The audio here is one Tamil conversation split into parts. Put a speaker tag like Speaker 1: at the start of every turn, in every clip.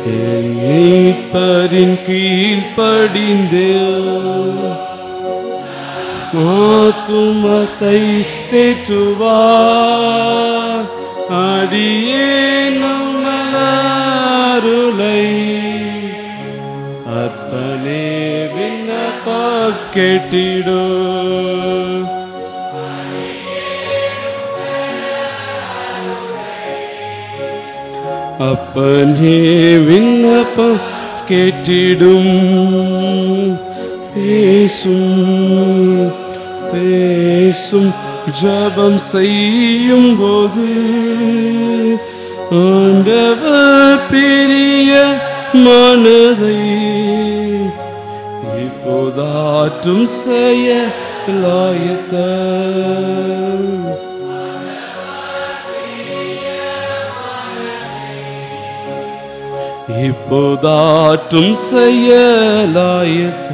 Speaker 1: என் மீட்பரின் கீழ் படிந்தே ஆத்துமத்தை தேற்றுவார் அடியேனும் அருளை அப்பனே விண்ணப்ப கேட்டிடு அப்பனே விண்ணப்பம் கேட்டிடும் பேசும் பேசும் ஜபம் செய்யும் போது ஆண்டவர் பெரிய மனதை இப்போதாற்றும் செய்ய லாயத்த இப்போதாற்றும் செய்யலாயத்து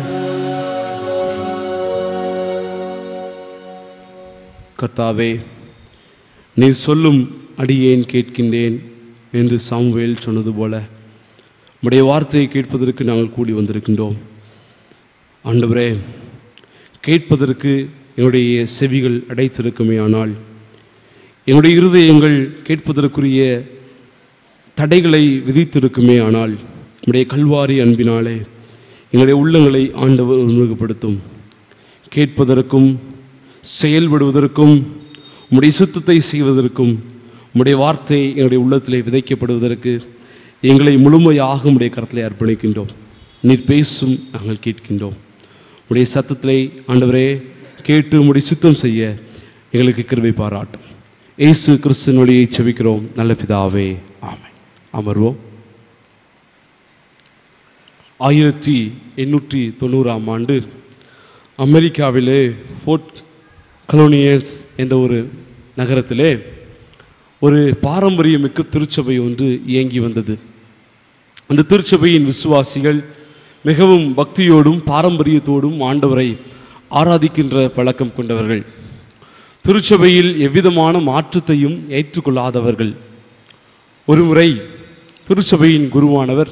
Speaker 1: கர்த்தாவே நீ சொல்லும் அடியேன் கேட்கின்றேன் என்று சாமுவேல் சொன்னது போல உம்முடைய வார்த்தையை கேட்பதற்கு நாங்கள் கூடி வந்திருக்கின்றோம் ஆண்டவரே கேட்பதற்கு எங்களுடைய செவிகள் அடைத்திருக்குமே ஆனால் எங்களுடைய இருதயங்கள் கேட்பதற்குரிய தடைகளை விதித்திருக்குமே ஆனால் உம்முடைய கல்வாரி அன்பினாலே எங்களுடைய உள்ளங்களை ஆண்டவர் உருவகப்படுத்தும் கேட்பதற்கும் செயல்படுவதற்கும் உம்முடைய சுத்தத்தை செய்வதற்கும் உம்முடைய வார்த்தை எங்களுடைய உள்ளத்திலே விதைக்கப்படுவதற்கு எங்களை முழுமையாக உம்முடைய கரத்திலே அர்ப்பணிக்கின்றோம் நீர் பேசும் நாங்கள் கேட்கின்றோம் உடைய சத்தத்திலே ஆண்டவரே கேட்டு உம்முடைய சுத்தம் செய்ய எங்களுக்கு கிருபை பாராட்டும் இயேசு கிறிஸ்துவின் வழியை செபிக்கிறோம் நல்ல பிதாவே ஆமென் அமர்வோம் ஆயிரத்தி எண்ணூற்றி தொண்ணூறாம் ஆண்டு அமெரிக்காவிலே ஃபோர்ட் கலோனியல்ஸ் என்ற ஒரு நகரத்திலே ஒரு பாரம்பரியமிக்க திருச்சபை ஒன்று இயங்கி வந்தது அந்த திருச்சபையின் விசுவாசிகள் மிகவும் பக்தியோடும் பாரம்பரியத்தோடும் ஆண்டவரை ஆராதிக்கின்ற பழக்கம் கொண்டவர்கள் திருச்சபையில் எவ்விதமான மாற்றத்தையும் ஏற்றுக்கொள்ளாதவர்கள் ஒருமுறை திருச்சபையின் குருவானவர்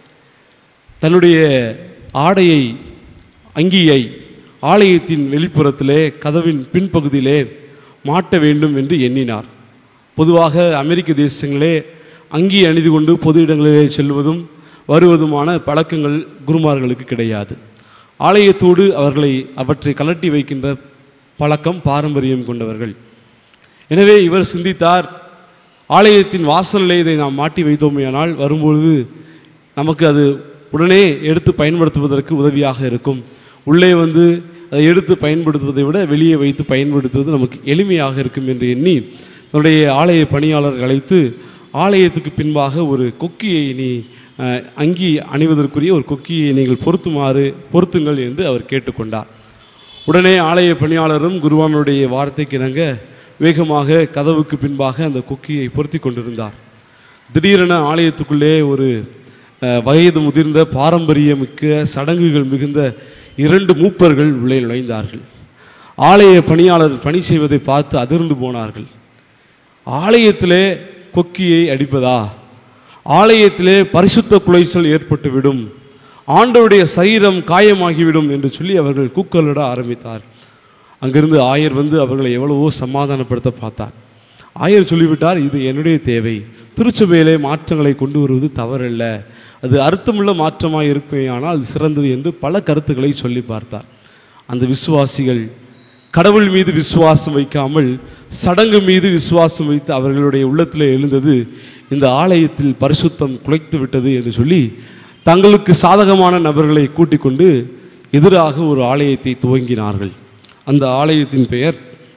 Speaker 1: தன்னுடைய ஆடையை அங்கியை ஆலயத்தின் வெளிப்புறத்திலே கதவின் பின்பகுதியிலே மாட்ட வேண்டும் என்று எண்ணினார் பொதுவாக அமெரிக்க தேசங்களே அங்கி அணிந்து கொண்டு பொது இடங்களிலே செல்வதும் வருவதுமான பழக்கங்கள் குருமார்களுக்கு கிடையாது ஆலயத்தோடு அவர்களை அவற்றை கலட்டி வைக்கின்ற பழக்கம் பாரம்பரியம் கொண்டவர்கள் எனவே இவர் சிந்தித்தார் ஆலயத்தின் வாசலிலே இதை நாம் மாட்டி வைத்தோமேயானால் வரும்பொழுது நமக்கு அது உடனே எடுத்து பயன்படுத்துவதற்கு உதவியாக இருக்கும் உள்ளே வந்து அதை எடுத்து பயன்படுத்துவதை விட வெளியே வைத்து பயன்படுத்துவது நமக்கு எளிமையாக இருக்கும் என்று எண்ணி தன்னுடைய ஆலய பணியாளர்கள் அழைத்து ஆலயத்துக்கு பின்பாக ஒரு கொக்கியை நீ அஹ், அங்கி அணிவதற்குரிய ஒரு கொக்கியை நீங்கள் பொருத்துமாறு பொருத்துங்கள் என்று அவர் கேட்டுக்கொண்டார் உடனே ஆலய பணியாளரும் குருவானுடைய வார்த்தைக்கு இணங்க வேகமாக கதவுக்கு பின்பாக அந்த கொக்கியை பொருத்தி கொண்டிருந்தார் திடீரென ஆலயத்துக்குள்ளே ஒரு அஹ், வயது முதிர்ந்த பாரம்பரியமிக்க சடங்குகள் மிகுந்த இரண்டு மூப்பர்கள் உள்ளே நுழைந்தார்கள் ஆலய பணியாளர் பணி செய்வதை பார்த்து அதிர்ந்து போனார்கள் ஆலயத்திலே கொக்கியை அடிப்பதா ஆலயத்திலே பரிசுத்த குலைச்சல் ஏற்பட்டுவிடும் ஆண்டவருடைய சரீரம் காயமாகிவிடும் என்று சொல்லி அவர்கள் கூக்கலிட ஆரம்பித்தார் அங்கிருந்து ஆயர் வந்து அவர்களை எவ்வளவோ சமாதானப்படுத்த பார்த்தார் ஆயர் சொல்லிவிட்டார் இது என்னுடைய தேவை திருச்சபையிலே மாற்றங்களை கொண்டு வருவது தவறல்ல அது அர்த்தமுள்ள மாற்றமாக இருக்குமே ஆனால் அது சிறந்தது என்று பல கருத்துக்களை சொல்லி பார்த்தார் அந்த விசுவாசிகள் கடவுள் மீது விசுவாசம் வைக்காமல் சடங்கு மீது விசுவாசம் வைத்து அவர்களுடைய உள்ளத்தில் எழுந்தது இந்த ஆலயத்தில் பரிசுத்தம் குலைத்து விட்டது என்று சொல்லி தங்களுக்கு சாதகமான நபர்களை கூட்டிக் கொண்டு எதிராக ஒரு ஆலயத்தை துவங்கினார்கள் அந்த ஆலயத்தின் பெயர்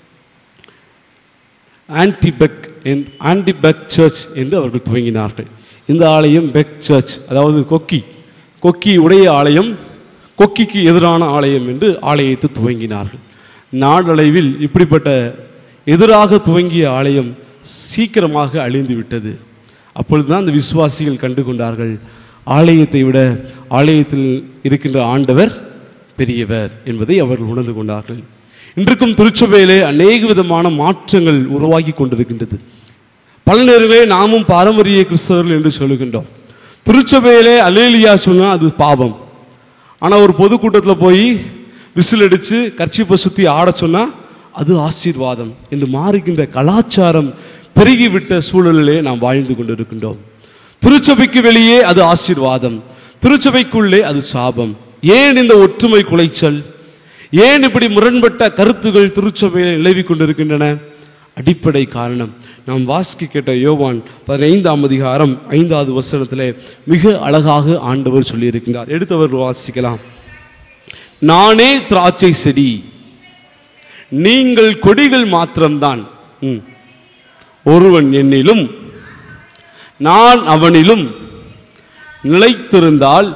Speaker 1: ஆன்டிபெக் என் ஆன்டிபெக் சர்ச் என்று அவர்கள் துவங்கினார்கள் இந்த ஆலயம் பெக் சர்ச் அதாவது கொக்கி கொக்கி உடைய ஆலயம் கொக்கிக்கு எதிரான ஆலயம் என்று ஆலயத்தை துவங்கினார்கள் நாளடைவில் இப்படிப்பட்ட எதிராக துவங்கிய ஆலயம் சீக்கிரமாக அழிந்து விட்டது அப்பொழுதுதான் அந்த விசுவாசிகள் கண்டு கொண்டார்கள் ஆலயத்தை விட ஆலயத்தில் இருக்கின்ற ஆண்டவர் பெரியவர் என்பதை அவர்கள் உணர்ந்து கொண்டார்கள் இன்றைக்கும் திருச்சபையிலே அநேக விதமான மாற்றங்கள் உருவாகி கொண்டிருக்கின்றது பல நேரங்களே நாமும் பாரம்பரிய கிறிஸ்தவர்கள் என்று சொல்லுகின்றோம் திருச்சபையிலே அலேலியா சொன்னா அது பாவம் ஆனா ஒரு பொதுக்கூட்டத்தில் போய் விசில் அடிச்சு கர்ச்சிப்பை சுத்தி ஆட சொன்னா அது ஆசீர்வாதம் என்று மாறுகின்ற கலாச்சாரம் பெருகிவிட்ட சூழலிலே நாம் வாழ்ந்து கொண்டிருக்கின்றோம் திருச்சபைக்கு வெளியே அது ஆசீர்வாதம் திருச்சபைக்குள்ளே அது சாபம் ஏன் இந்த ஒற்றுமை குலைச்சல் ஏன் இப்படி முரண்பட்ட கருத்துகள் திருச்சபையில் நிலவிக் கொண்டிருக்கின்றன அடிப்படை காரணம் நாம் வாசிக்க கேட்ட யோவான் பதினைந்தாம் அதிகாரம் ஐந்தாவது வசனத்திலே மிக அழகாக ஆண்டவர் சொல்லியிருக்கின்றார் எடுத்தவர் வாசிக்கலாம் நானே திராட்சை செடி நீங்கள் கொடிகள் மாத்திரம்தான் ம். ஒருவன் என்னிலும் நான் அவனிலும் நிலைத்திருந்தால்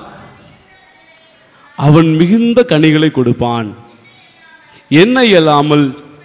Speaker 1: அவன் மிகுந்த கனிகளை கொடுப்பான் என்னை இயலாமல்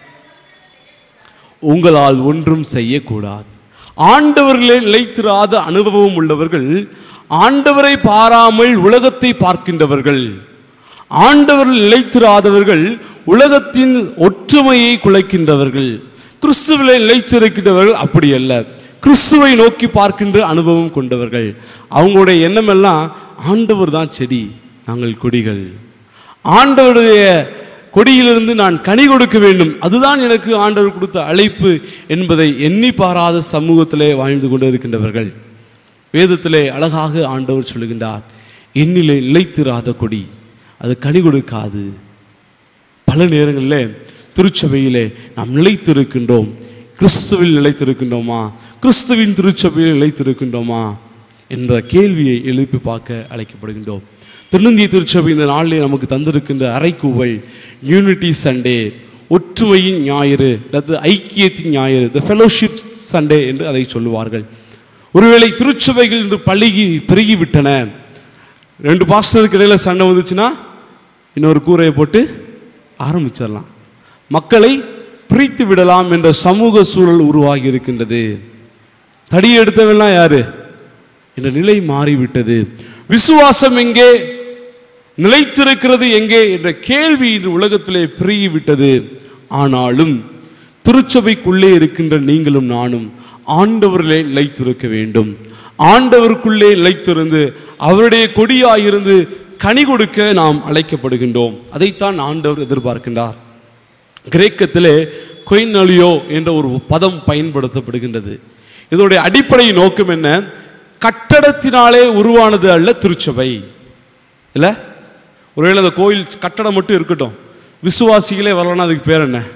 Speaker 1: உங்களால் ஒன்றும் செய்யக்கூடாது ஆண்டவர்களே நிலைத்திராத அனுபவம் உள்ளவர்கள் ஆண்டவரை பாராமல் உலகத்தை பார்க்கின்றவர்கள் ஆண்டவர்கள் நிலைத்திராதவர்கள் உலகத்தின் ஒற்றுமையை குலைக்கின்றவர்கள் கிறிஸ்துவிலே நிலைத்திருக்கின்றவர்கள் அப்படி அல்ல கிறிஸ்துவை நோக்கி பார்க்கின்ற அனுபவம் கொண்டவர்கள் அவங்களுடைய எண்ணம் எல்லாம் ஆண்டவர் தான் செடி நாங்கள் கொடிகள் ஆண்டவருடைய கொடியிலிருந்து நான் கனி கொடுக்க வேண்டும் அதுதான் எனக்கு ஆண்டவர் கொடுத்த அழைப்பு என்பதை எண்ணி பாராத சமூகத்திலே வாழ்ந்து கொண்டிருக்கின்றவர்கள் வேதத்திலே அழகாக ஆண்டவர் சொல்லுகின்றார் எண்ணிலே நிலைத்திராத கொடி அது கனி கொடுக்காது பல நேரங்களில் திருச்சபையிலே நாம் நிலைத்திருக்கின்றோம் கிறிஸ்துவில் நிலைத்திருக்கின்றோமா கிறிஸ்துவின் திருச்சபையில் நிலைத்திருக்கின்றோமா என்ற கேள்வியை எழுப்பி பார்க்க அழைக்கப்படுகின்றோம் திருநந்திய திருச்சபை இந்த நாளிலே நமக்கு தந்திருக்கின்ற அறைக்கூவல் யூனிட்டி சண்டே ஒற்றுமையின் ஞாயிறு அல்லது ஐக்கியத்தின் ஞாயிறு த ஃபெலோஷிப் சண்டே என்று அதை சொல்லுவார்கள் ஒருவேளை திருச்சபைகள் இன்று பழுகி பெருகிவிட்டன ரெண்டு பாஸ்டருக்கு இடையில சண்டை வந்துச்சுன்னா இன்னொரு கூரையை போட்டு ஆரம்பிச்சிடலாம் மக்களை பிரித்து விடலாம் என்ற சமூக சூழல் உருவாகி இருக்கின்றது தடி எடுத்தவெல்லாம் யாரு என்ற நிலை மாறிவிட்டது விசுவாசம் எங்கே நிலைத்திருக்கிறது எங்கே என்ற கேள்வி இந்த உலகத்திலே பெருகிவிட்டது ஆனாலும் திருச்சபைக்குள்ளே இருக்கின்ற நீங்களும் நானும் ஆண்டவரிலே நிலைத்திருக்க வேண்டும் ஆண்டவருக்குள்ளே நிலைத்திருந்து அவருடைய கொடியாயிருந்து கனி கொடுக்க நாம் அழைக்கப்படுகின்றோம் அதைத்தான் ஆண்டவர் எதிர்பார்க்கின்றார் கிரேக்கத்திலே கொய்னலியோ என்ற ஒரு பதம் பயன்படுத்தப்படுகின்றது இதனுடைய அடிப்படை நோக்கம் என்ன கட்டடத்தினாலே உருவானது அல்ல திருச்சபை இல்ல ஒருவேளை அந்த கோயில் கட்டடம் மட்டும் இருக்கட்டும் விசுவாசிகளே வரலன்னா அதுக்கு பேர் என்ன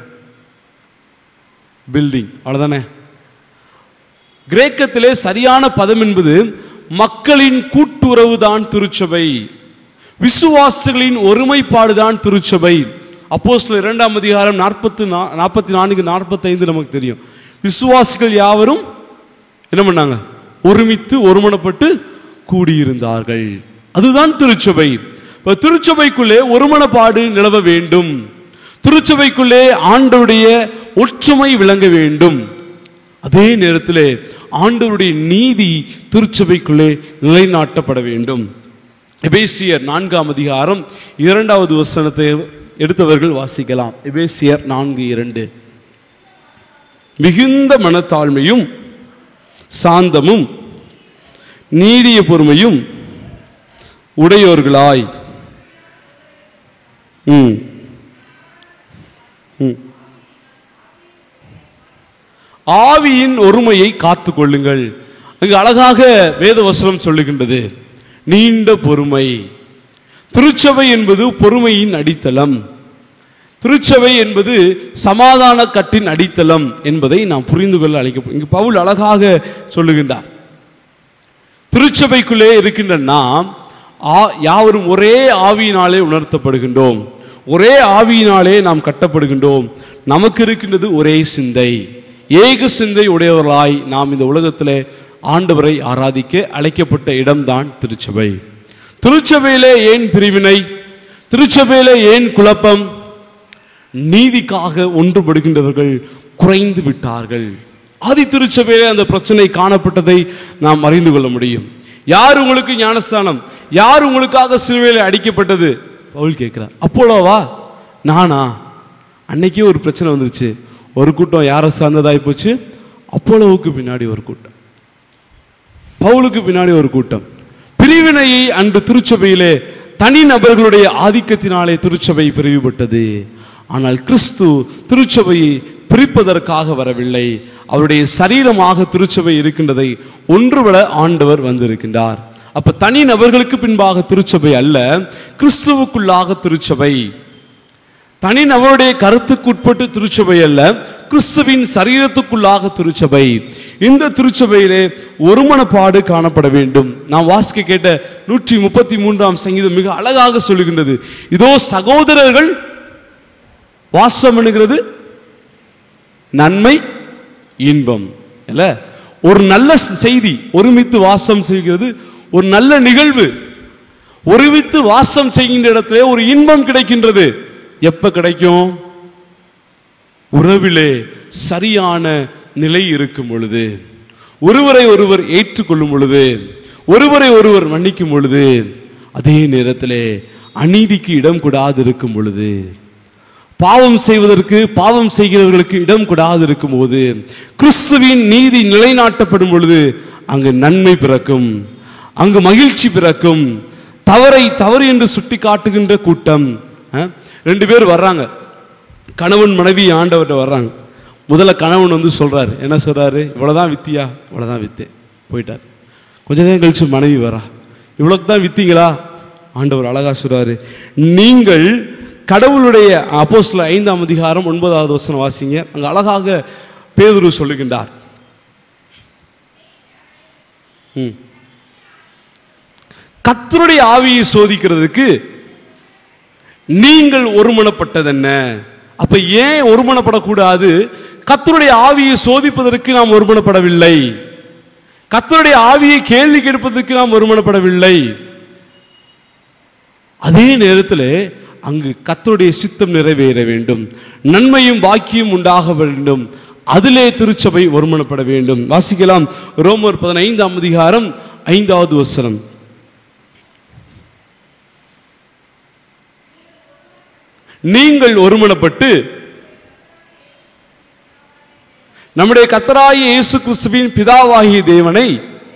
Speaker 1: பில்டிங் அவ்வளவுதானே கிரேக்கத்திலே சரியான பதம் என்பது மக்களின் கூட்டுறவு தான் திருச்சபை விசுவாசிகளின் ஒருமைப்பாடு தான் திருச்சபை அப்போஸ்தலர் இரண்டாம் அதிகாரம் நாற்பத்து நாற்பத்தி நான்கு நாற்பத்தைந்து நமக்கு தெரியும் விசுவாசிகள் யாவரும் என்ன பண்ணாங்க ஒருமித்து ஒருமனப்பட்டு கூடியிருந்தார்கள் அதுதான் திருச்சபை இப்ப திருச்சபைக்குள்ளே ஒருமனப்பாடு நிலவ வேண்டும் திருச்சபைக்குள்ளே ஆண்டவருடைய ஒற்றுமை விளங்க வேண்டும் அதே நேரத்திலே ஆண்டவருடைய நீதி திருச்சபைக்குள்ளே நிலைநாட்டப்பட வேண்டும் எபேசியர் நான்காம் அதிகாரம் இரண்டாவது வசனத்தை எடுத்தவர்கள் வாசிக்கலாம் எபேசியர் நான்கு இரண்டு மிகுந்த மனத்தாழ்மையும் சாந்தமும் நீடிய பொறுமையும் உடையோர்களாய் ம் ம் ஆவியின் ஒருமையை காத்து கொள்ளுங்கள் அங்கு அழகாக வேத வசனம் சொல்லுகின்றது நீண்ட பொறுமை திருச்சபை என்பது பொறுமையின் அடித்தளம் திருச்சபை என்பது சமாதான கட்டின் அடித்தளம் என்பதை நாம் புரிந்து கொள்ள அழைக்க இங்கு பவுல் அழகாக சொல்லுகின்றார் திருச்சபைக்குள்ளே இருக்கின்ற நாம் ஆ- யாவரும் ஒரே ஆவியினாலே உணர்த்தப்படுகின்றோம் ஒரே ஆவியினாலே நாம் கட்டப்படுகின்றோம் நமக்கு இருக்கின்றது ஒரே சிந்தை ஏக சிந்தை உடையவர்களாய் நாம் இந்த உலகத்திலே ஆண்டவரை ஆராதிக்க அழைக்கப்பட்ட இடம்தான் திருச்சபை திருச்சபையிலே ஏன் பிரிவினை திருச்சபையிலே ஏன் குழப்பம் நீதிக்காக ஒன்றுபடுகின்றவர்கள் குறைந்து விட்டார்கள் ஆதி திருச்சபையிலே அந்த பிரச்சனை காணப்பட்டதை நாம் அறிந்து கொள்ள முடியும் யார் உங்களுக்கு ஞானஸ்தானம் யார் உங்களுக்காக சிலுவையில் அடிக்கப்பட்டது பவுல் கேட்கிறார் அப்போலோவா நானா அன்னைக்கே ஒரு பிரச்சனை வந்துருச்சு ஒரு கூட்டம் யாரை சார்ந்ததாய் போச்சு அப்போலோவுக்கு பின்னாடி ஒரு கூட்டம் பவுலுக்கு பின்னாடி ஒரு கூட்டம் பிரிவினையை அன்று திருச்சபையிலே தனி நபர்களுடைய ஆதிக்கத்தினாலே திருச்சபை பிரிவுபட்டது ஆனால் கிறிஸ்து திருச்சபையை பிரிப்பதற்காக வரவில்லை அவருடைய சரீரமாக திருச்சபை இருக்கின்றதை ஒன்றுபட ஆண்டவர் வந்திருக்கின்றார் அப்ப தனி நபர்களுக்கு பின்பாக திருச்சபை அல்ல கிறிஸ்துவுக்குள்ளாக திருச்சபை தனி நபருடைய கருத்துக்கு உட்பட்டு திருச்சபை அல்ல கிறிஸ்துவின் சரீரத்துக்குள்ளாக திருச்சபை இந்த திருச்சபையிலே ஒருமனப்பாடு காணப்பட வேண்டும் நாம் வாசிக்க கேட்ட நூற்றி முப்பத்தி மூன்றாம் சங்கீதம் மிக அழகாக சொல்லுகின்றது இதோ சகோதரர்கள் வாசம் பண்ணுகிறது நன்மை இன்பம் இல்ல ஒரு நல்ல செய்தி ஒருமித்து வாசம் செய்கிறது ஒரு நல்ல நிகழ்வு ஒருமித்து வாசம் செய்கின்ற இடத்திலே ஒரு இன்பம் கிடைக்கின்றது எப்ப கிடைக்கும் உறவிலே சரியான நிலை இருக்கும் பொழுது ஒருவரை ஒருவர் ஏற்றுக்கொள்ளும் பொழுது ஒருவரை ஒருவர் மன்னிக்கும் பொழுது அதே நேரத்திலே அநீதிக்கு இடம் கூடாது இருக்கும் பொழுது பாவம் செய்வதற்கு பாவம் செய்கிறவர்களுக்கு இடம் கூடாது இருக்கும் போது கிறிஸ்துவின் நீதி நிலைநாட்டப்படும் பொழுது அங்கு நன்மை பிறக்கும் அங்கு மகிழ்ச்சி பிறக்கும் தவறை தவறு என்று சுட்டி காட்டுகின்ற கூட்டம் அஹ், ரெண்டு பேர் வர்றாங்க கணவன் மனைவி ஆண்டவர்கிட்ட வர்றாங்க முதல்ல கணவன் வந்து சொல்றாரு என்ன சொல்றாரு இவ்வளவுதான் வித்தியா இவ்வளவுதான் வித்து போயிட்டார் கொஞ்ச நேரம் கழிச்சு மனைவி வரா இவ்வளவுக்கு தான் வித்தீங்களா ஆண்டவர் அழகா சொல்றாரு நீங்கள் கடவுளுடைய அப்போஸ்தல ஐந்தாம் அதிகாரம் ஒன்பதாவது வசனம் வாசிங்க அங்க அழகாக பேதுரு சொல்லுகின்றார் ம். கர்த்தருடைய ஆவியை சோதிக்கிறதுக்கு நீங்கள் ஒருமனப்பட்டதென்ன அப்ப ஏன் ஒருமனப்படக்கூடாது கர்த்தருடைய ஆவியை சோதிப்பதற்கு நாம் ஒருமனப்படவில்லை கர்த்தருடைய ஆவியை கேள்வி கேட்பதற்கு நாம் ஒருமனப்படவில்லை அதே நேரத்தில் அங்கு கர்த்தருடைய சித்தம் நிறைவேற வேண்டும் நன்மையும் பாக்கியம் உண்டாக வேண்டும் அதிலே திருச்சபை ஒருமனப்பட வேண்டும் வாசிக்கலாம் ரோமர் பதினைந்தாம் அதிகாரம் ஐந்தாவது வசனம் நீங்கள் ஒருமனப்பட்டு நம்முடைய கத்தராகிய இயேசு கிறிஸ்துவின் பிதாவாகிய தேவனை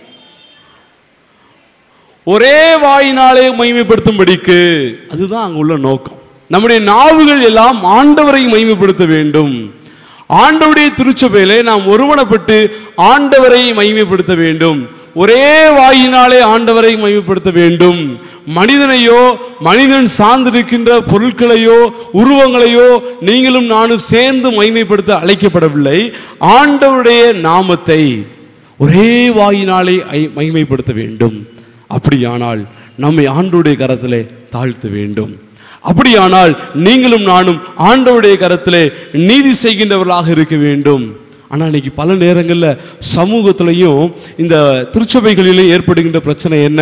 Speaker 1: ஒரே வாயினாலே மகிமைப்படுத்தும்படிக்கு அதுதான் அங்க உள்ள நோக்கம் நம்முடைய நாவுகள் எல்லாம் ஆண்டவரை மகிமைப்படுத்த வேண்டும் ஆண்டவருடைய திருச்சபையிலே நாம் ஒருமனப்பட்டு ஆண்டவரை மகிமைப்படுத்த வேண்டும் ஒரே வாயினாலே ஆண்டவரை மகிமைப்படுத்த வேண்டும் மனிதனையோ மனிதன் சார்ந்திருக்கின்ற பொருட்களையோ உருவங்களையோ நீங்களும் நானும் சேர்ந்து மகிமைப்படுத்த அழைக்கப்படவில்லை ஆண்டவருடைய நாமத்தை ஒரே வாயினாலே ஐ- மகிமைப்படுத்த வேண்டும் அப்படியானால் நம்மை ஆண்டவருடைய கரத்திலே தாழ்த்த வேண்டும் அப்படியானால் நீங்களும் நானும் ஆண்டவருடைய கரத்திலே நீதி செய்கின்றவர்களாக இருக்க வேண்டும் ஆனால் இன்னைக்கு பல நேரங்களில் சமூகத்திலையும் இந்த திருச்சபைகளிலே ஏற்படுகின்ற பிரச்சனை என்ன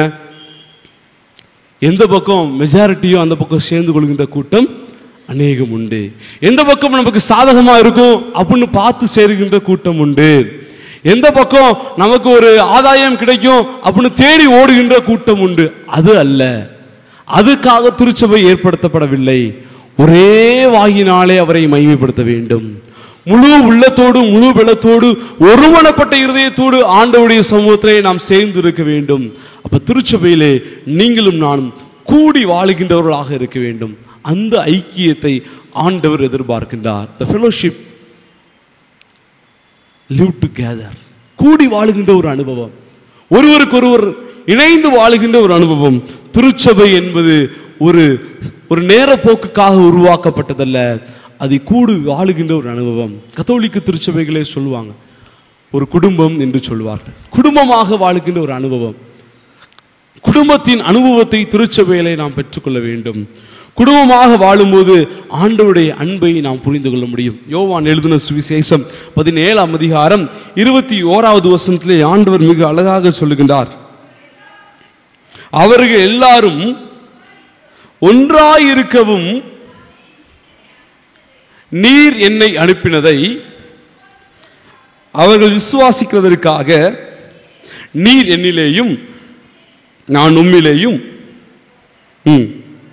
Speaker 1: எந்த பக்கம் மெஜாரிட்டியோ அந்த பக்கம் சேர்ந்து கொள்கின்ற கூட்டம் அநேகம் உண்டு எந்த பக்கம் நமக்கு சாதகமா இருக்கும் அப்படின்னு பார்த்து சேருகின்ற கூட்டம் உண்டு எந்த பக்கம் நமக்கு ஒரு ஆதாயம் கிடைக்கும் அப்படின்னு தேடி ஓடுகின்ற கூட்டம் உண்டு அது அல்ல அதுக்காக திருச்சபை ஏற்படுத்தப்படவில்லை ஒரே வாயினாலே அவரை மகிமைப்படுத்த வேண்டும் முழு உள்ளத்தோடு முழு பலத்தோடு ஒருமனப்பட்ட இருதயத்தோடு ஆண்டவருடைய சமூகத்திலே நாம் சேர்ந்து இருக்க வேண்டும் அப்ப திருச்சபையிலே நீங்களும் நானும் கூடி வாழுகின்றவர்களாக இருக்க வேண்டும் அந்த ஐக்கியத்தை ஆண்டவர் எதிர்பார்க்கின்றார் the fellowship live together கூடி வாழுகின்ற ஒரு அனுபவம் ஒருவருக்கொருவர் இணைந்து வாழுகின்ற ஒரு அனுபவம் திருச்சபை என்பது ஒரு ஒரு நேர போக்குக்காக உருவாக்கப்பட்டதல்ல அதை கூடி வாழுகின்ற ஒரு அனுபவம் கத்தோலிக்க திருச்சபைகளே சொல்லுவாங்க ஒரு குடும்பம் என்று சொல்வார்கள் குடும்பமாக வாழுகின்ற ஒரு அனுபவம் குடும்பத்தின் அனுபவத்தை திருச்சபையிலே நாம் பெற்றுக்கொள்ள வேண்டும் குடும்பமாக வாழும்போது ஆண்டவருடைய அன்பை நாம் புரிந்து கொள்ள முடியும் யோவான் எழுதின சுவிசேஷம் பதினேழாம் அதிகாரம் இருபத்தி ஓராவது வசனத்திலே ஆண்டவர் மிக அழகாக சொல்லுகின்றார் அவர்கள் எல்லாரும் ஒன்றாயிருக்கவும் நீர் என்னை அனுப்பினதை அவர்கள் விசுவாசிக்கிறதற்காக நீர் என்னிலேயும் நான் உம்மிலேயும் ம்,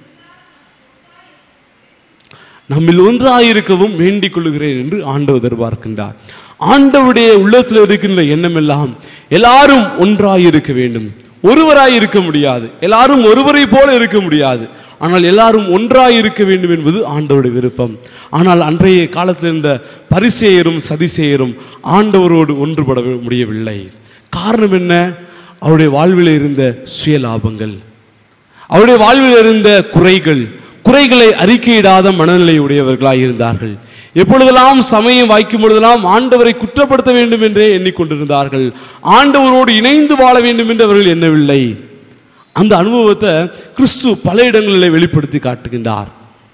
Speaker 1: நம்மில் ஒன்றாயிருக்கவும் வேண்டிக் கொள்கிறேன் என்று ஆண்டவர் எதிர்பார்க்கின்றார் ஆண்டவருடைய உள்ளத்தில் இருக்கின்ற எண்ணம் எல்லாம் எல்லாரும் ஒன்றாயிருக்க வேண்டும் ஒருவராய் இருக்க முடியாது எல்லாரும் ஒருவரை போல இருக்க முடியாது ஆனால் எல்லாரும் ஒன்றாய் இருக்க வேண்டும் என்பது ஆண்டவருடைய விருப்பம் ஆனால் அன்றைய காலத்தில் இருந்த பரிசேயரும் சதிசேயரும் ஆண்டவரோடு ஒன்றுபட முடியவில்லை காரணம் என்ன அவருடைய வாழ்வில் இருந்த சுயலாபங்கள் அவருடைய வாழ்வில் இருந்த குறைகள் குறைகளை அறிக்கையிடாத மனநிலை உடையவர்களாய் இருந்தார்கள் எப்பொழுதெல்லாம் சமயம் வாய்க்கும் பொழுதெல்லாம் ஆண்டவரை குற்றப்படுத்த வேண்டும் என்றே எண்ணிக்கொண்டிருந்தார்கள் ஆண்டவரோடு இணைந்து வாழ வேண்டும் என்று அவர்கள் எண்ணவில்லை அந்த அனுபவத்தை கிறிஸ்து பல இடங்களிலே வெளிப்படுத்தி காட்டுகின்றார்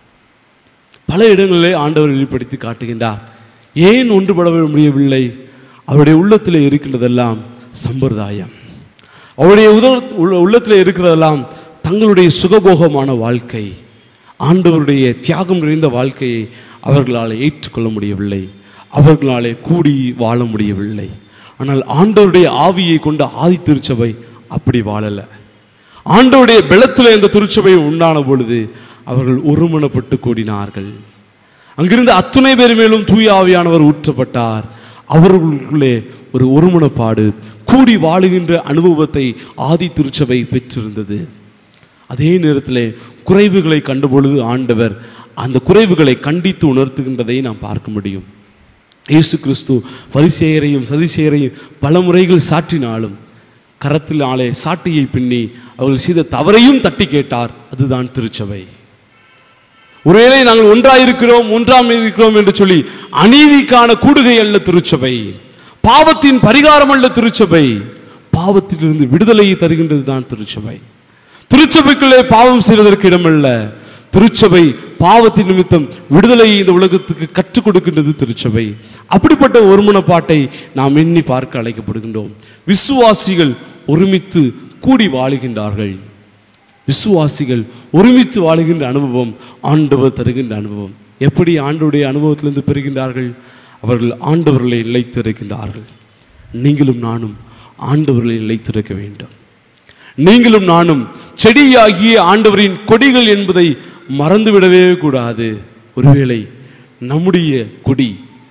Speaker 1: பல இடங்களிலே ஆண்டவர் வெளிப்படுத்தி காட்டுகின்றார் ஏன் ஒன்றுபட முடியவில்லை அவருடைய உள்ளத்திலே இருக்கின்றதெல்லாம் சம்பிரதாயம் அவருடைய உத உள்ள- உள்ளத்திலே இருக்கிறதெல்லாம் தங்களுடைய சுகபோகமான வாழ்க்கை ஆண்டவருடைய தியாகம் நிறைந்த வாழ்க்கையை அவர்களால் ஏற்றுக்கொள்ள முடியவில்லை அவர்களாலே கூடி வாழ முடியவில்லை ஆனால் ஆண்டவருடைய ஆவியை கொண்ட ஆதி திருச்சபை அப்படி வாழலை ஆண்டவருடைய பெலத்தில் இந்த திருச்சபை உண்டான பொழுது அவர்கள் ஒருமனப்பட்டு கூடினார்கள் அங்கிருந்த அத்துணை பேர் மேலும் தூய ஆவியானவர் ஊற்றப்பட்டார் அவர்களுக்குள்ளே ஒரு ஒருமனப்பாடு கூடி வாழுகின்ற அனுபவத்தை ஆதி திருச்சபை பெற்றிருந்தது அதே நேரத்தில் குறைவுகளை கண்டபொழுது ஆண்டவர் அந்த குறைவுகளை கண்டித்து உணர்த்துகின்றதை நாம் பார்க்க முடியும் இயேசு கிறிஸ்து பரிசேயரையும் சதிசேயரையும் பல முறைகள் சாற்றினாலும் கரத்தினாலே சாட்டியை பின்னி அவர்கள் செய்த தவறையும் தட்டி கேட்டார் அதுதான் திருச்சபை ஒருவேளை நாங்கள் ஒன்றாயிருக்கிறோம் ஒன்றாம் இருக்கிறோம் என்று சொல்லி அநீதிக்கான கூடுகை அல்ல திருச்சபை பாவத்தின் பரிகாரம் அல்ல திருச்சபை பாவத்திலிருந்து விடுதலையை தருகின்றது தான் திருச்சபை திருச்சபைக்குள்ளே பாவம் செய்வதற்கு இடமல்ல திருச்சபை பாவத்தின் நிமித்தம் விடுதலையை இந்த உலகத்துக்கு கற்றுக் கொடுக்கின்றது திருச்சபை அப்படிப்பட்ட ஒருமனப்பாட்டை நாம் எண்ணி பார்க்க அழைக்கப்படுகின்றோம் விசுவாசிகள் ஒருமித்து கூடி வாழுகின்றார்கள் விசுவாசிகள் ஒருமித்து வாழுகின்ற அனுபவம் ஆண்டவர் தருகின்ற அனுபவம் எப்படி ஆண்டவருடைய அனுபவத்திலிருந்து பெறுகின்றார்கள் அவர்கள் ஆண்டவர்களை நிலைத்திருக்கின்றார்கள் நீங்களும் நானும் ஆண்டவர்களை நிலைத்திருக்க வேண்டும் நீங்களும் நானும் செடியாகிய ஆண்டவரின் கொடிகள் என்பதை மறந்துவிடவே கூடாது ஒருவேளை நம்முடைய கொடி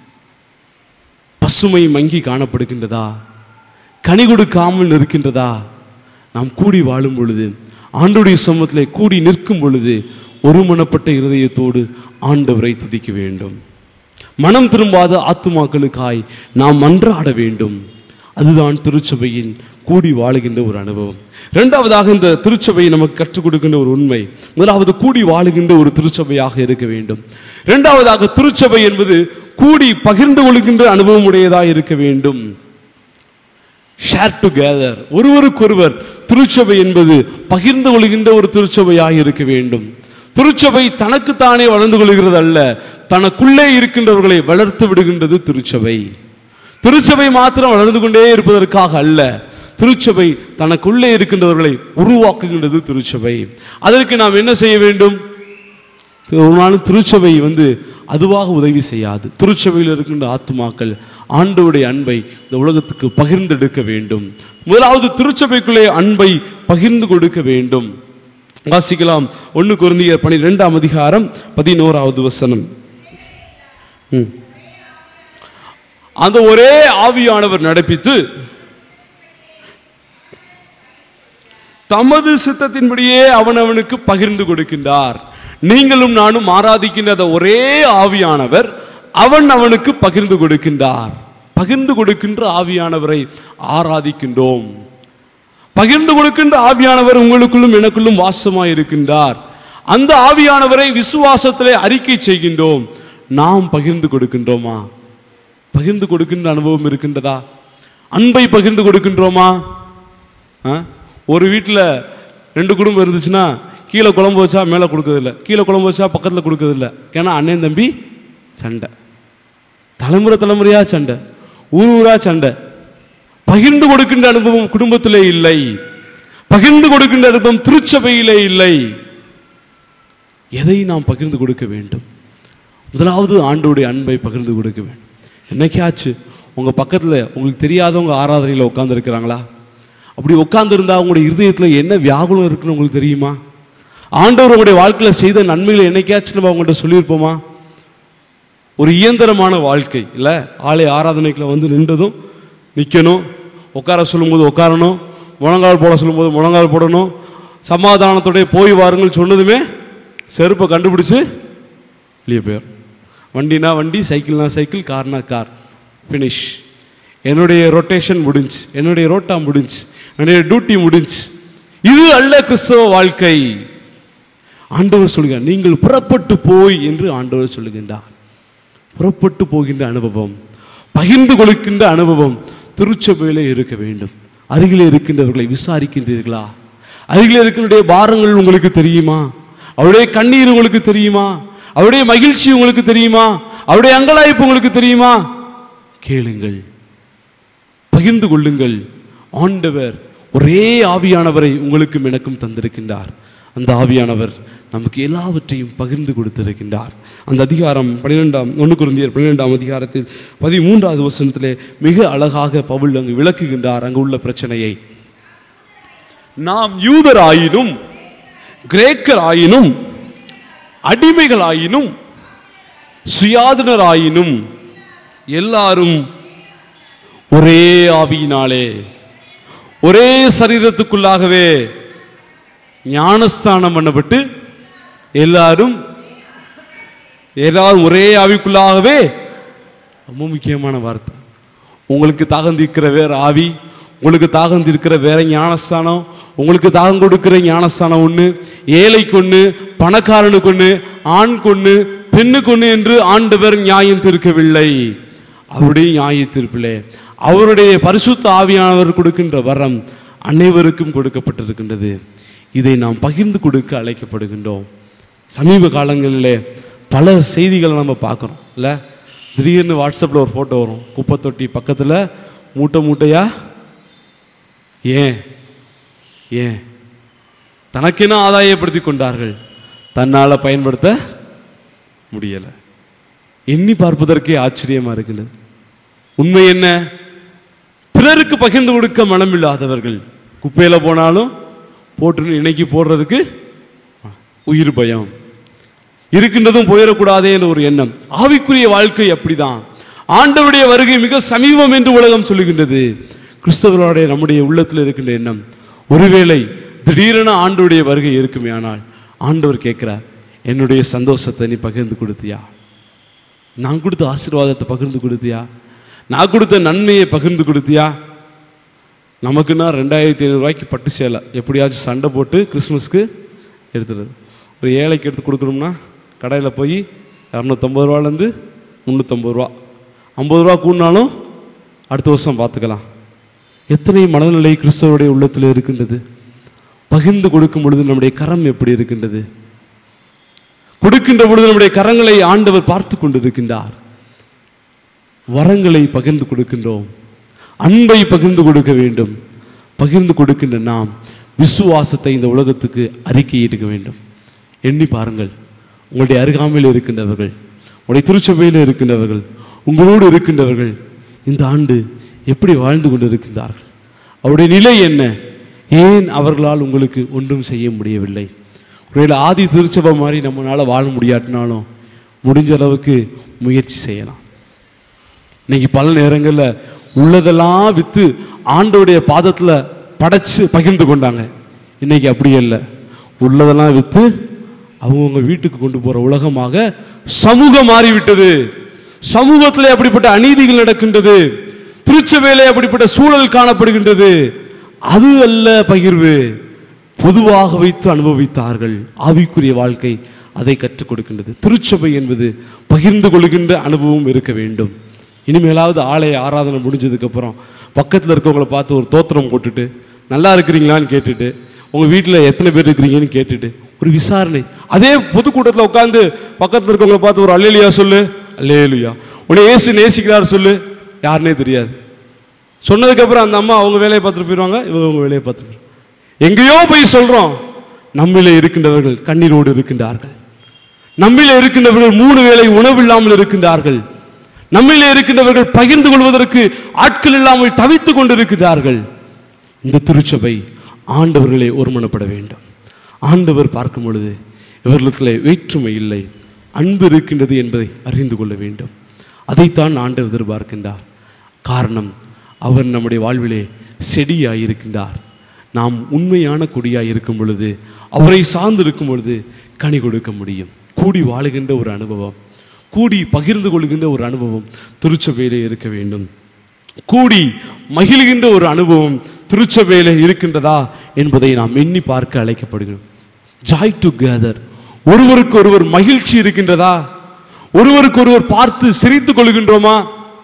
Speaker 1: பசுமை மங்கி காணப்படுகின்றதா கனி கொடுக்காமல் இருக்கின்றதா நாம் கூடி வாழும் பொழுது ஆண்டுடைய சமூகத்திலே கூடி நிற்கும் பொழுது ஒருமனப்பட்ட இருதயத்தோடு ஆண்டவரை துதிக்க வேண்டும் மனம் திரும்பாத ஆத்துமாக்களுக்காய் நாம் மன்றாட வேண்டும் அதுதான் திருச்சபையின் கூடி வாழுகின்ற ஒரு அனுபவம் இரண்டாவதாக இந்த திருச்சபை நமக்கு கற்றுக் கொடுக்கின்ற ஒரு உண்மை முதலாவது கூடி வாழுகின்ற ஒரு திருச்சபையாக இருக்க வேண்டும் இரண்டாவதாக திருச்சபை என்பது கூடி பகிர்ந்து கொள்கின்ற அனுபவம் உடையதாக இருக்க வேண்டும் ஷேர் டுகெதர் ஒருவருக்கொருவர் திருச்சபை என்பது பகிர்ந்து கொள்கின்ற ஒரு திருச்சபையாக இருக்க வேண்டும் திருச்சபை தனக்குத்தானே வளர்ந்து கொள்கிறது அல்ல தனக்குள்ளே இருக்கின்றவர்களை வளர்த்து விடுகின்றது திருச்சபை திருச்சபை மாத்திரம் வளர்ந்து கொண்டே இருப்பதற்காக அல்ல திருச்சபை தனக்குள்ளே இருக்கின்றவர்களை உருவாக்குகின்றது திருச்சபை அதற்கு நாம் என்ன செய்ய வேண்டும் ஒரு நாளும் திருச்சபை வந்து அதுவாக உதவி செய்யாது திருச்சபையில் இருக்கின்ற ஆத்துமாக்கள் ஆண்டவருடைய அன்பை இந்த உலகத்துக்கு பகிர்ந்தெடுக்க வேண்டும் முதலாவது திருச்சபைக்குள்ளே அன்பை பகிர்ந்து கொடுக்க வேண்டும் வாசிக்கலாம் ஒன்று குருந்தியர் பனிரெண்டாம் அதிகாரம் பதினோராவது வசனம் ம். அந்த ஒரே ஆவியானவர் நடப்பித்து தமது சித்தத்தின்படியே அவனவனுக்கு பகிர்ந்து கொடுக்கின்றார் நீங்களும் நானும் ஆராதிக்கின்ற அந்த ஒரே ஆவியானவர் அவன் அவனுக்கு பகிர்ந்து கொடுக்கின்றார் பகிர்ந்து கொடுக்கின்ற ஆவியானவரை ஆராதிக்கின்றோம் பகிர்ந்து கொடுக்கின்ற ஆவியானவர் உங்களுக்குள்ளும் எனக்குள்ளும் வாசமாய் இருக்கின்றார் அந்த ஆவியானவரை விசுவாசத்திலே அறிக்கை செய்கின்றோம் நாம் பகிர்ந்து கொடுக்கின்றோமா பகிர்ந்து கொடுக்கின்ற அனுபவம் இருக்கின்றதா அன்பை பகிர்ந்து கொடுக்கின்றோமா ஆ? ஒரு வீட்டில் ரெண்டு குடும்பம் இருந்துச்சுன்னா கீழே குழம்பு வச்சா மேலே கொடுக்கறதில்ல கீழே குழம்பு வச்சா பக்கத்தில் கொடுக்கறதில்ல ஏன்னா அண்ணன் தம்பி சண்டை தலைமுறை தலைமுறையா சண்டை ஊர் ஊரா சண்டை பகிர்ந்து கொடுக்கின்ற அனுபவம் குடும்பத்திலே இல்லை பகிர்ந்து கொடுக்கின்ற அனுபவம் திருச்சபையிலே இல்லை எதை நாம் பகிர்ந்து கொடுக்க வேண்டும் முதலாவது ஆண்டோடைய அன்பை பகிர்ந்து கொடுக்க வேண்டும் என்னைக்காச்சு உங்கள் பக்கத்தில் உங்களுக்கு தெரியாதவங்க ஆராதனையில் உட்காந்துருக்கிறாங்களா அப்படி உட்காந்துருந்தா உங்களுடைய இருதயத்தில் என்ன வியாகுலம் இருக்குன்னு உங்களுக்கு தெரியுமா ஆண்டவர் உங்களுடைய வாழ்க்கையில் செய்த நன்மைகளை என்னைக்காச்சும் நம்ம அவங்கள்ட்ட சொல்லியிருப்போமா ஒரு இயந்திரமான வாழ்க்கை இல்லை ஆலய ஆராதனைக்குள்ள வந்து நின்றதும் நிற்கணும் உட்கார சொல்லும்போது உட்காரணும் முழங்கால் போட சொல்லும்போது முழங்கால் போடணும் சமாதானத்தோடய போய் வாருங்கள் சொன்னதுமே செருப்பை கண்டுபிடிச்சு வெளியே போயிடும் வண்டினா வண்டி சைக்கிள்னா சைக்கிள் கார்னா கார் ஃபினிஷ் என்னுடைய ரொட்டேஷன் முடிஞ்சு என்னுடைய ரோட்டா முடிஞ்சு என்னுடைய டியூட்டி முடிஞ்சு இது அல்ல கிறிஸ்தவ வாழ்க்கை ஆண்டவர் சொல்கிறார் நீங்கள் புறப்பட்டு போய் என்று ஆண்டவர் சொல்லுகின்றார் புறப்பட்டு போகின்ற அனுபவம் பகிர்ந்து கொள்கின்ற அனுபவம் திருச்சபையிலே இருக்க வேண்டும் அருகிலே இருக்கின்றவர்களை விசாரிக்கின்றீர்களா அருகிலே இருக்கின்ற பாரங்கள் உங்களுக்கு தெரியுமா அவருடைய கண்ணீர் உங்களுக்கு தெரியுமா அவருடைய மகிழ்ச்சி உங்களுக்கு தெரியுமா அவருடைய அங்கலாய்ப்பு உங்களுக்கு தெரியுமா கேளுங்கள் பகிர்ந்து கொள்ளுங்கள் ஆண்டவர் ஒரே ஆவியானவரை உங்களுக்கும் எனக்கும் தந்திருக்கின்றார் அந்த ஆவியானவர் நமக்கு எல்லாவற்றையும் பகிர்ந்து கொடுத்திருக்கின்றார் அந்த அதிகாரம் பன்னிரெண்டாம் ஒன்று குருந்தியர் பன்னிரெண்டாம் அதிகாரத்தில் பதிமூன்றாவது வசனத்திலே மிக அழகாக பவுல் அங்கு விளக்குகின்றார் அங்கு உள்ள பிரச்சனையை நாம் யூதராயினும் கிரேக்கராயினும் அடிமைகளாயினும் சுயாதீனராயினும் எல்லாரும் ஒரே ஆவியினாலே ஒரே சரீரத்துக்குள்ளாகவே ஞானஸ்தானம் பண்ணப்பட்டு எல்லாரும் எல்லாரும் ஒரே ஆவிக்குள்ளாகவே ரொம்ப முக்கியமான வார்த்தை உங்களுக்கு தாகந்திருக்கிற வேற ஆவி உங்களுக்கு தாகந்திருக்கிற வேற ஞானஸ்தானம் உங்களுக்கு தாகம் கொடுக்கிற ஞானஸ்தானம் ஒன்று ஏழைக்கு ஒன்று பணக்காரனுக்கு ஒன்று ஆண் கொன்று பெண்ணுக்கு ஒன்று என்று ஆண்டவர் நியாயம் தீர்க்கவில்லை அவருடைய நியாய தீர்ப்பிலே அவருடைய பரிசுத்த ஆவியானவர் கொடுக்கின்ற வரம் அனைவருக்கும் கொடுக்கப்பட்டிருக்கின்றது இதை நாம் பகிர்ந்து கொடுக்க அழைக்கப்படுகின்றோம் சமீப காலங்களிலே பல செய்திகளை நம்ம பார்க்குறோம் இல்லை திடீர்னு வாட்ஸ்அப்பில் ஒரு ஃபோட்டோ வரும் குப்பை தொட்டி பக்கத்தில் மூட்டை மூட்டையா ஏன் ஏன் தனக்கென ஆதாயப்படுத்தி கொண்டார்கள் தன்னால் பயன்படுத்த முடியலை எண்ணி பார்ப்பதற்கே ஆச்சரியமா இருக்குது உண்மை என்ன பிறருக்கு பகிர்ந்து கொடுக்க மனமில்லாதவர்கள் குப்பையில போனாலும் போட்டு இன்னைக்கு போடுறதுக்கு உயிர் பயம் இருக்கின்றதும் போயிடக்கூடாதே என்ற ஒரு எண்ணம் ஆவிக்குரிய வாழ்க்கை அப்படிதான் ஆண்டவருடைய வருகை மிக சமீபம் என்று உலகம் சொல்லுகின்றது கிறிஸ்தவர்களுடைய நம்முடைய உள்ளத்தில் இருக்கின்ற எண்ணம் ஒருவேளை திடீரென ஆண்டவருடைய வருகை இருக்குமே ஆனால் ஆண்டவர் கேட்கிறார் என்னுடைய சந்தோஷத்தை நீ பகிர்ந்து கொடுத்தியா நான் கொடுத்த ஆசீர்வாதத்தை பகிர்ந்து கொடுத்தியா நான் கொடுத்த நன்மையை பகிர்ந்து கொடுத்தியா நமக்குன்னா ரெண்டாயிரத்தி ஐநூறுரூவாய்க்கு பட்டு சேலை எப்படியாச்சும் சண்டை போட்டு கிறிஸ்மஸ்க்கு எடுத்துடுறது ஒரு ஏழைக்கு எடுத்து கொடுக்கணும்னா கடையில் போய் இரநூத்தம்பது ரூபாலேருந்து முந்நூற்றம்பது ரூபா ஐம்பது ரூபா கூடினாலும் அடுத்த வருஷம் பார்த்துக்கலாம் எத்தனை மனநிலை கிறிஸ்தவருடைய உள்ளத்தில் இருக்கின்றது பகிர்ந்து கொடுக்கும் பொழுது நம்முடைய கரம் எப்படி இருக்கின்றது கொடுக்கின்ற பொழுது நம்முடைய கரங்களை ஆண்டவர் பார்த்து கொண்டிருக்கின்றார் வரங்களை பகிர்ந்து கொடுக்கின்றோம் அன்பை பகிர்ந்து கொடுக்க வேண்டும் பகிர்ந்து கொடுக்கின்ற நாம் விசுவாசத்தை இந்த உலகத்துக்கு அறிக்கையிடுக்க வேண்டும் எண்ணி பாருங்கள் உங்களுடைய அருகாமையில் இருக்கின்றவர்கள் உங்களுடைய திருச்சபையில் இருக்கின்றவர்கள் உங்களோடு இருக்கின்றவர்கள் இந்த ஆண்டு எப்படி வாழ்ந்து கொண்டிருக்கின்றார்கள் அவருடைய நிலை என்ன ஏன் அவர்களால் உங்களுக்கு ஒன்றும் செய்ய முடியவில்லை ஒருவேளை ஆதி திருச்சபை மாதிரி நம்மளால் வாழ முடியாட்டினாலும் முடிஞ்ச அளவுக்கு முயற்சி செய்யலாம் இன்னைக்கு பல நேரங்களில் உள்ளதெல்லாம் விற்று ஆண்டோடைய பாதத்தில் படைச்சு பகிர்ந்து கொண்டாங்க இன்னைக்கு அப்படி இல்லை உள்ளதெல்லாம் விற்று அவங்கவுங்க வீட்டுக்கு கொண்டு போகிற உலகமாக சமூகம் மாறிவிட்டது சமூகத்தில் அப்படிப்பட்ட அநீதிகள் நடக்கின்றது திருச்சபையிலே அப்படிப்பட்ட சூழல் காணப்படுகின்றது அது அல்ல பகிர்வு பொதுவாக வைத்து அனுபவித்தார்கள் ஆவிக்குரிய வாழ்க்கை அதை கற்றுக் கொடுக்கின்றது திருச்சபை என்பது பகிர்ந்து கொள்கின்ற அனுபவம் இருக்க வேண்டும் இனிமேலாவது ஆலய ஆராதனை முடிஞ்சதுக்கு அப்புறம் பக்கத்தில் இருக்கவங்கள பார்த்து ஒரு தோத்திரம் போட்டுட்டு நல்லா இருக்கிறீங்களான்னு கேட்டுட்டு உங்க வீட்டில் எத்தனை பேர் இருக்கிறீங்கன்னு கேட்டுட்டு ஒரு விசாரணை அதே பொதுக்கூட்டத்தில் உட்காந்து பக்கத்தில் இருக்கவங்கள பார்த்து ஒரு அல்லேலியா சொல்லு அல்லேலுயா உன்னை ஏசு நேசிக்கிறார் சொல்லு யாருனே தெரியாது சொன்னதுக்கப்புறம் அந்த அம்மா அவங்க வேலையை பார்த்துட்டு போயிடுவாங்க இவங்க அவங்க வேலையை பார்த்துட்டு போயிடுவாங்க. எங்கேயோ போய் சொல்றோம் நம்மிலே இருக்கின்றவர்கள் கண்ணீரோடு இருக்கின்றார்கள் நம்மிலே இருக்கின்றவர்கள் மூணு வேளை உணவு இல்லாமல் இருக்கின்றார்கள் நம்மிலே இருக்கின்றவர்கள் பகிர்ந்து கொள்வதற்கு ஆட்கள் இல்லாமல் தவித்துக் கொண்டிருக்கிறார்கள் இந்த திருச்சபை ஆண்டவர்களே ஒருமனப்பட வேண்டும் ஆண்டவர் பார்க்கும் பொழுது இவர்களுக்குள்ளே வேற்றுமை இல்லை அன்பு இருக்கின்றது என்பதை அறிந்து கொள்ள வேண்டும் அதைத்தான் ஆண்டவர் எதிர்பார்க்கின்றார் காரணம் அவர் நம்முடைய வாழ்விலே செடியாயிருக்கின்றார் நாம் உண்மையான கொடியாய் இருக்கும் பொழுது அவரை சார்ந்து இருக்கும் பொழுது கனி கொடுக்க முடியும் கூடி வாழுகின்ற ஒரு அனுபவம் கூடி பகிர்ந்து கொள்கின்ற ஒரு அனுபவம் திருச்சபையிலே இருக்க வேண்டும் கூடி மகிழ்கின்ற ஒரு அனுபவம் திருச்சபையிலே இருக்கின்றதா என்பதை நாம் எண்ணி பார்க்க அழைக்கப்படுகிறோம் ஜாய் டுகெதர் ஒருவருக்கு ஒருவர் மகிழ்ச்சி இருக்கின்றதா ஒருவருக்கு ஒருவர் பார்த்து சிரித்துக் கொள்கின்றோமா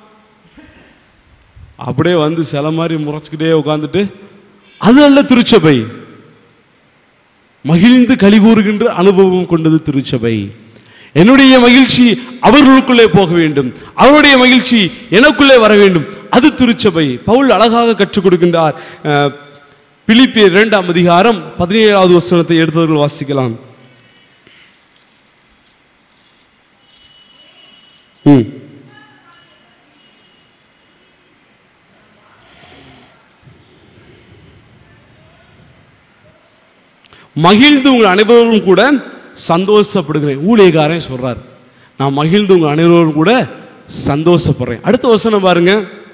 Speaker 1: அப்படியே வந்து சில மாதிரி முறைச்சிக்கிட்டே உட்காந்துட்டு அது அல்ல திருச்சபை மகிழ்ந்து களி கூறுகின்ற அனுபவம் கொண்டது திருச்சபை என்னுடைய மகிழ்ச்சி அவர்களுக்குள்ளே போக வேண்டும் அவருடைய மகிழ்ச்சி எனக்குள்ளே வர வேண்டும் அது திருச்சபை பவுல் அழகாக கற்றுக் கொடுக்கின்றார் அஹ், பிலிப்பியர் இரண்டாம் அதிகாரம் பதினேழாவது வசனத்தை எடுத்தவர்கள் வாசிக்கலாம் ம் மகிழ்ந்து உங்கள் அனைவரும் கூட சந்தோஷப்படுகிறேன் ஊழியக்காரன் சொல்றார் நான் மகிழ்ந்து உங்கள் அனைவரும் கூட சந்தோஷப்படுறேன் அடுத்த வசனம் பாருங்க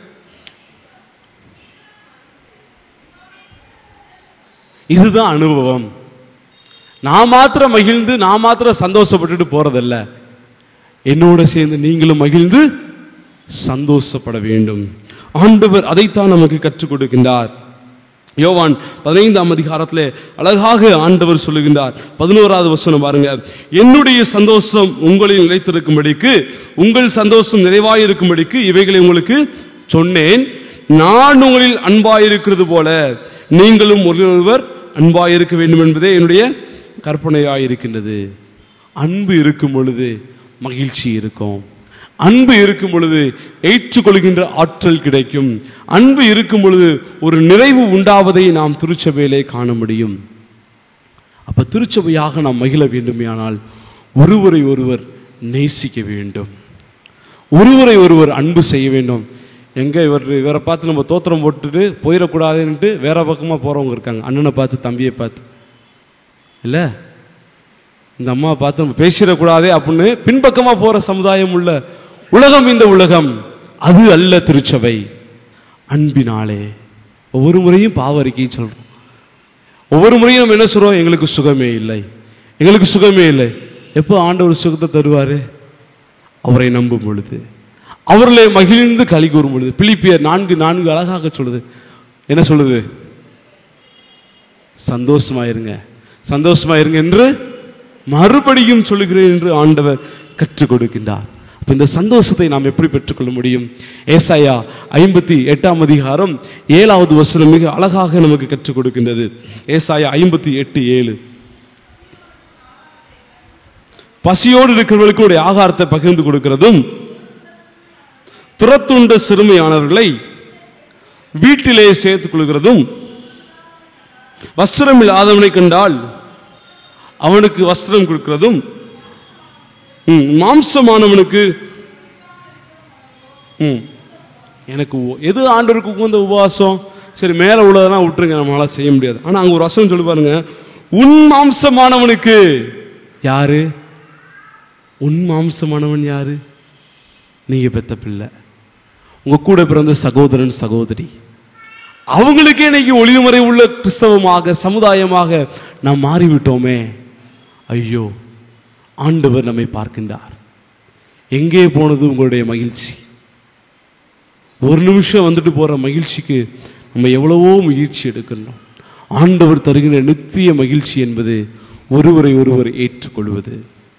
Speaker 1: இதுதான் அனுபவம் நான் மாத்திரம் மகிழ்ந்து நான் மாத்திரம் சந்தோஷப்பட்டுட்டு போறதல்ல என்னோட சேர்ந்து நீங்களும் மகிழ்ந்து சந்தோஷப்பட வேண்டும் ஆண்டவர் அதைத்தான் நமக்கு கற்றுக் கொடுக்கின்றார் யோவான் பதினைந்தாம் அதிகாரத்திலே அழகாக ஆண்டவர் சொல்லுகின்றார் பதினோராவது வசனம் பாருங்க என்னுடைய சந்தோஷம் உங்களில் நிலைத்திருக்கும்படிக்கு உங்கள் சந்தோஷம் நிறைவாயிருக்கும்படிக்கு இவைகளை உங்களுக்கு சொன்னேன் நான் உங்களில் அன்பாயிருக்கிறது போல நீங்களும் ஒருவர் அன்பாயிருக்க வேண்டும் என்பதே என்னுடைய கற்பனையாயிருக்கின்றது அன்பு இருக்கும் பொழுது மகிழ்ச்சி இருக்கும் அன்பு இருக்கும் பொழுது ஏற்றுக்கொள்கின்ற ஆற்றல் கிடைக்கும் அன்பு இருக்கும் பொழுது ஒரு நிறைவு உண்டாவதை நாம் திருச்சபையிலே காண முடியும் அப்ப திருச்சபையாக நாம் மகிழ வேண்டுமேயானால் ஒருவரை ஒருவர் நேசிக்க வேண்டும் ஒருவரை ஒருவர் அன்பு செய்ய வேண்டும் எங்க இவர் இவரை பார்த்து நம்ம தோத்திரம் போட்டுட்டு போயிடக்கூடாதுன்ட்டு வேற பக்கமா போறவங்க இருக்காங்க அண்ணனை பார்த்து தம்பியை பார்த்து இல்ல இந்த அம்மாவை பார்த்து நம்ம பேசிடக்கூடாதே அப்படின்னு பின்பக்கமா போற சமுதாயம் உள்ள உலகம் இந்த உலகம் அது அல்ல திருச்சபை அன்பினாலே ஒவ்வொரு முறையும் பாவ அறிக்கையை சொல்றோம் ஒவ்வொரு முறையும் நம்ம என்ன சொல்றோம் எங்களுக்கு சுகமே இல்லை எங்களுக்கு சுகமே இல்லை எப்போ ஆண்டவர் சுகத்தை தருவாரு அவரை நம்பும் பொழுது அவர்களை மகிழ்ந்து களி கூறும் பொழுது பிலிப்பியர் நான்கு நான்கு அழகாக சொல்லுது என்ன சொல்லுது சந்தோஷமா இருங்க சந்தோஷமா இருங்க என்று மறுபடியும் சொல்லுகிறேன் என்று ஆண்டவர் கற்றுக் கொடுக்கின்றார் அப்ப இந்த சந்தோஷத்தை நாம் எப்படி பெற்றுக்கொள்ள முடியும் ஏசாயா ஐம்பத்தி எட்டாம் அதிகாரம் ஏழாவது வசனம் மிக அழகாக நமக்கு கற்றுக் கொடுக்கின்றது ஏசாயா ஐம்பத்தி எட்டு ஏழு பசியோடு இருக்கிறவர்களுக்கு உடைய ஆகாரத்தை பகிர்ந்து கொடுக்கிறதும் துரத்துண்ட சிறுமையானவர்களை வீட்டிலே சேர்த்துக் கொள்கிறதும் வஸ்திரம் இல்லாதவனை கண்டால் அவனுக்கு வஸ்திரம் கொடுக்கிறதும் ம், மாம்சமானவனுக்கு ம், எனக்கு உ- எது ஆண்டவருக்கு உகந்த உபவாசம் சரி மேலே உள்ளதெல்லாம் விட்டுருங்க நம்மளால செய்ய முடியாது ஆனால் அங்கே ஒரு வசனம் சொல்லி பாருங்க உன் மாம்சமானவனுக்கு யாரு உன் மாம்சமானவன் யாரு நீங்க பெத்த பிள்ளை உங்க கூட பிறந்த சகோதரன் சகோதரி அவங்களுக்கே இன்னைக்கு ஒளிவுமுறை உள்ள கிறிஸ்தவமாக சமுதாயமாக நாம் மாறிவிட்டோமே ஐயோ ஆண்டவர் நம்மை பார்க்கின்றார் எங்கே போனது உங்களுடைய மகிழ்ச்சி ஒரு நிமிஷம் வந்துட்டு போற மகிழ்ச்சிக்கு நம்ம எவ்வளவோ முயற்சி எடுக்கணும் ஆண்டவர் தருகிற நித்திய மகிழ்ச்சி என்பது ஒருவரை ஒருவர் ஏற்றுக்கொள்வது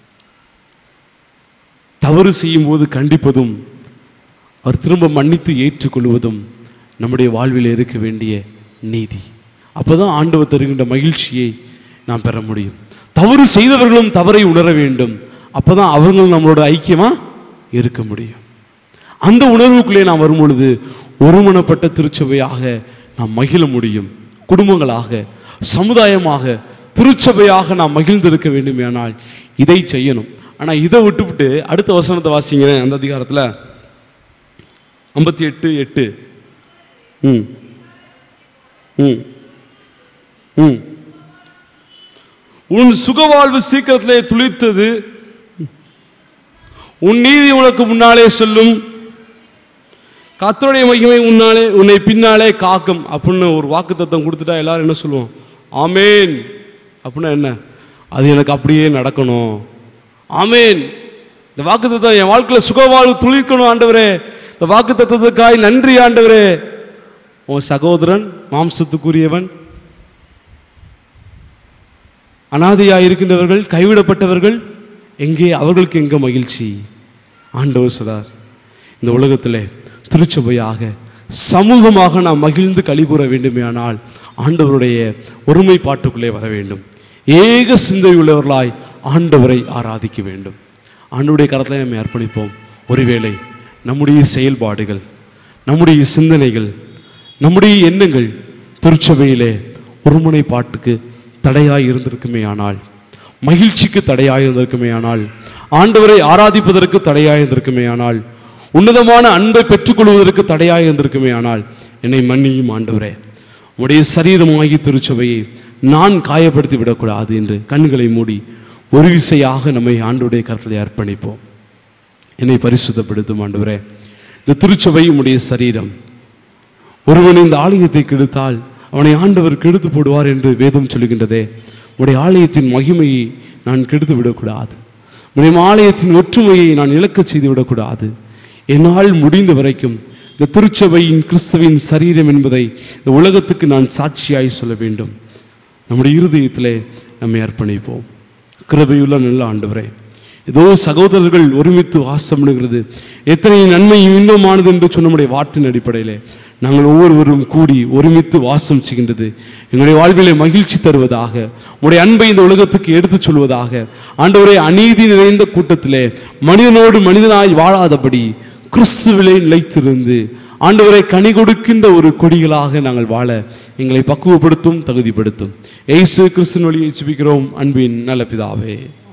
Speaker 1: தவறு செய்யும் போது கண்டிப்பதும் அவர் திரும்ப மன்னித்து ஏற்றுக்கொள்வதும் நம்முடைய வாழ்வில் இருக்க வேண்டிய நீதி அப்பதான் ஆண்டவர் தருகின்ற மகிழ்ச்சியை நாம் பெற முடியும் தவறு செய்தவர்களும் தவறை உணர வேண்டும் அப்பதான் அவங்களும் நம்மளோட ஐக்கியமா இருக்க முடியும் அந்த உணர்வுக்குள்ளே நாம் வரும் பொழுது ஒருமனப்பட்ட திருச்சபையாக நாம் மகிழ முடியும் குடும்பங்களாக சமுதாயமாக திருச்சபையாக நாம் மகிழ்ந்திருக்க வேண்டுமேனால் இதை செய்யணும் ஆனா இதை விட்டுவிட்டு அடுத்த வசனத்தை வாசிங்க அந்த அதிகாரத்துல ஐம்பத்தி எட்டு எட்டு ம் ம் ம் உன் சுகவாழ்வு சீக்கிரத்திலே துளிர்த்தது உன் நீதி உனக்கு முன்னாலே சொல்லும் கர்த்தருடைய மகிமை உன்னாலே உன்னை பின்னாலே காக்கும் அப்படின்னு ஒரு வாக்கு தத்துவம் கொடுத்துட்டா எல்லாரும் என்ன சொல்லுவோம் ஆமேன் அப்படின்னா என்ன அது எனக்கு அப்படியே நடக்கணும் ஆமேன் இந்த வாக்கு தத்துவம் என் வாழ்க்கையில் சுகவாழ்வு துளிர்க்கணும் ஆண்டவரே இந்த வாக்கு தத்துவத்துக்காய் நன்றி ஆண்டவரே உன் சகோதரன் மாம்சத்துக்குரியவன் அனாதையாக இருக்கின்றவர்கள் கைவிடப்பட்டவர்கள் எங்கே அவர்களுக்கு எங்க மகிழ்ச்சி ஆண்டவர் சொல்றார் இந்த உலகத்திலே திருச்சபையாக சமூகமாக நாம் மகிழ்ந்து களி கூற வேண்டுமேயானால் ஆண்டவருடைய ஒருமைப்பாட்டுக்குள்ளே வர வேண்டும் ஏக சிந்தை உள்ளவர்களாய் ஆண்டவரை ஆராதிக்க வேண்டும் ஆண்டவருடைய கரத்தில் நம்ம அர்ப்பணிப்போம் ஒருவேளை நம்முடைய செயல்பாடுகள் நம்முடைய சிந்தனைகள் நம்முடைய எண்ணங்கள் திருச்சபையிலே ஒருமுனைப்பாட்டுக்கு தடையாய் இருந்திருக்குமே ஆனால் மகிழ்ச்சிக்கு தடையாய் இருந்திருக்குமே ஆனால் ஆண்டவரை ஆராதிப்பதற்கு தடையாய் இருந்திருக்குமே ஆனால் உன்னதமான அன்பை பெற்றுக்கொள்வதற்கு தடையாய் இருந்திருக்குமே ஆனால் என்னை மன்னியும் ஆண்டவரே உடைய சரீரமாகி திருச்சபையை நான் காயப்படுத்தி விடக்கூடாது என்று கண்களை மூடி ஒரு விசையாக நம்மை ஆண்டவருடைய கருத்தில் அர்ப்பணிப்போம் என்னை பரிசுத்தப்படுத்தும் ஆண்டவரே இந்த திருச்சபை உம்முடைய சரீரம் ஒருவன் இந்த ஆலயத்தை கெடுத்தால் அவனை ஆண்டவர் கெடுத்து போடுவார் என்று வேதம் சொல்லுகின்றதே உடைய ஆலயத்தின் மகிமையை நான் கெடுத்து விடக்கூடாது உடைய ஆலயத்தின் ஒற்றுமையை நான் இழக்கச் செய்து விடக்கூடாது என்னால் முடிந்த வரைக்கும் இந்த திருச்சபையின் கிறிஸ்துவின் சரீரம் என்பதை இந்த உலகத்துக்கு நான் சாட்சியாய் சொல்ல வேண்டும் நம்முடைய இருதயத்திலே நம்மை அர்ப்பணிப்போம் கிருபையுள்ள நல்ல ஆண்டவரே ஏதோ சகோதரர்கள் ஒருமித்து வாசம் பண்ணுகிறது எத்தனை நன்மை இன்பமானது என்று சொன்ன நம்முடைய வார்த்தையின் அடிப்படையிலே நாங்கள் ஒவ்வொருவரும் கூடி ஒருமித்து வாசம் செய்கின்றது எங்களுடைய வாழ்விலே மகிழ்ச்சி தருவதாக உங்களுடைய அன்பை இந்த உலகத்துக்கு எடுத்துச் சொல்வதாக ஆண்டவரே அநீதி நிறைந்த கூட்டத்திலே மனிதனோடு மனிதனாய் வாழாதபடி கிறிஸ்துவிலே நிலைத்திருந்து ஆண்டவரை கனி கொடுக்கின்ற ஒரு கொடிகளாக நாங்கள் வாழ எங்களை பக்குவப்படுத்தும் தகுதிப்படுத்தும் ஏசு கிறிஸ்துவின் வழியை சுபிக்கிறோம் அன்பின் நல்ல பிதாவே